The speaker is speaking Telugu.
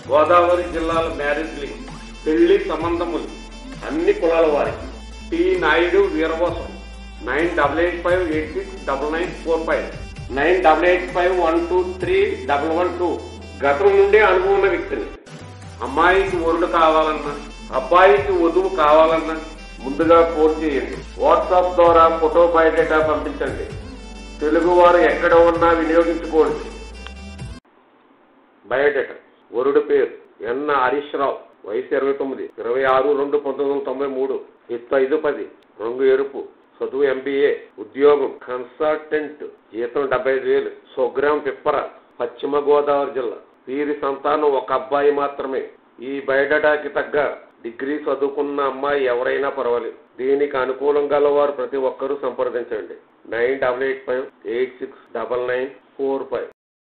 గోదావరి జిల్లాల మ్యారేజ్ లింక్ పెళ్లి సంబంధములు అన్ని కులాల వారికి T Naidu Veeravasaram nine double eight five eight six double nine four five nine double eight five one two three double one two గతం నుండే అనుభవం ఉన్న వ్యక్తిని అమ్మాయికి వరుడు కావాలన్నా అబ్బాయికి వధువు కావాలన్నా ముందుగా ఫోన్ చేయండి వాట్సాప్ ద్వారా ఫోటో బయోడేటా పంపించండి తెలుగు వారు ఎక్కడ ఉన్నా వినియోగించుకోండి బయోడేటా వరుడు పేరు ఎన్ హరీష్ రావు వయసు ఇరవై తొమ్మిది ఇరవై ఆరు రెండు పంతొమ్మిది వందల తొంభై మూడు ఎత్తు ఐదు పది రంగు ఎరుపు చదువు ఎంబీఏ ఉద్యోగం కన్సల్టెంట్ జీతం డెబ్బై ఐదు వేలు స్వగ్రామం పిప్పర పశ్చిమ గోదావరి జిల్లా వీరి సంతానం ఒక అబ్బాయి మాత్రమే ఈ బయోడేటాకి తగ్గ డిగ్రీ చదువుకున్న అమ్మాయి ఎవరైనా పర్వాలేదు దీనికి అనుకూలం గల వారు ప్రతి ఒక్కరూ సంప్రదించండి nine double eight five eight six double nine four five